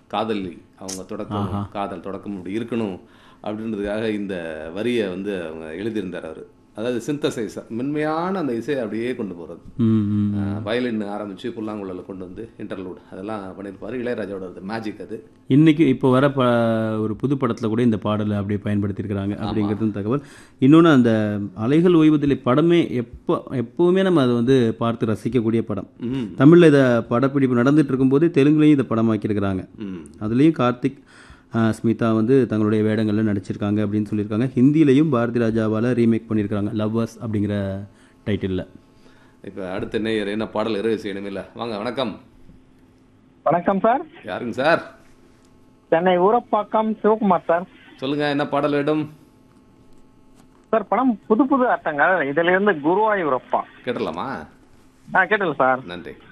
காதலி அவங்க தொடக்கம் காதல் தொடக்கம் இப்படி இருக்கணும் அப்படின்றதுக்காக இந்த வரியை வந்து அவங்க எழுதியிருந்தார் அவர் அதாவது சிந்தசைசர் மென்மையான அந்த இசையை அப்படியே கொண்டு போகிறது ம், ம். வயலின் ஆரம்பித்து புல்லாங்குழல கொண்டு வந்து இன்டர்லூட் அதெல்லாம் பண்ணியிருப்பார் இளையராஜாவோட மேஜிக் அது இன்னைக்கு இப்போ வர ப ஒரு புது படத்தில் கூட இந்த பாடலை அப்படியே பயன்படுத்தியிருக்கிறாங்க அப்படிங்கிறதும் தகவல் இன்னொன்று அந்த அலைகள் ஓய்வதில்லை படமே எப்போ எப்போவுமே நம்ம அதை வந்து பார்த்து ரசிக்கக்கூடிய படம் ம் தமிழில் இதை படப்பிடிப்பு நடந்துட்டு இருக்கும்போது தெலுங்குலையும் இதை படமாக்கியிருக்கிறாங்க ம் அதுலேயும் கார்த்திக் ஆ, ஸ்மிதா வந்து தங்களுடைய வேடங்களில் நடிச்சிருக்காங்க அப்படின்னு சொல்லியிருக்காங்க ஹிந்திலையும் பாரதி ராஜாவால் ரீமேக் பண்ணியிருக்காங்க லவ்வர்ஸ் அப்படிங்கிற டைட்டிலில் இப்போ அடுத்த நேயர் என்ன பாடல் இரவு செய்யணும் இல்லை வாங்க வணக்கம் வணக்கம் சார் யாருங்க சார் சென்னை ஊரப்பாக்கம் சிவகுமார் சார் சொல்லுங்க என்ன பாடல் வேணும் சார் படம் புது புது அர்த்தங்கள் இதுல இருந்து குருவாயூரப்பா கேட்டலாமா ஆ கேட்டல சார் நன்றி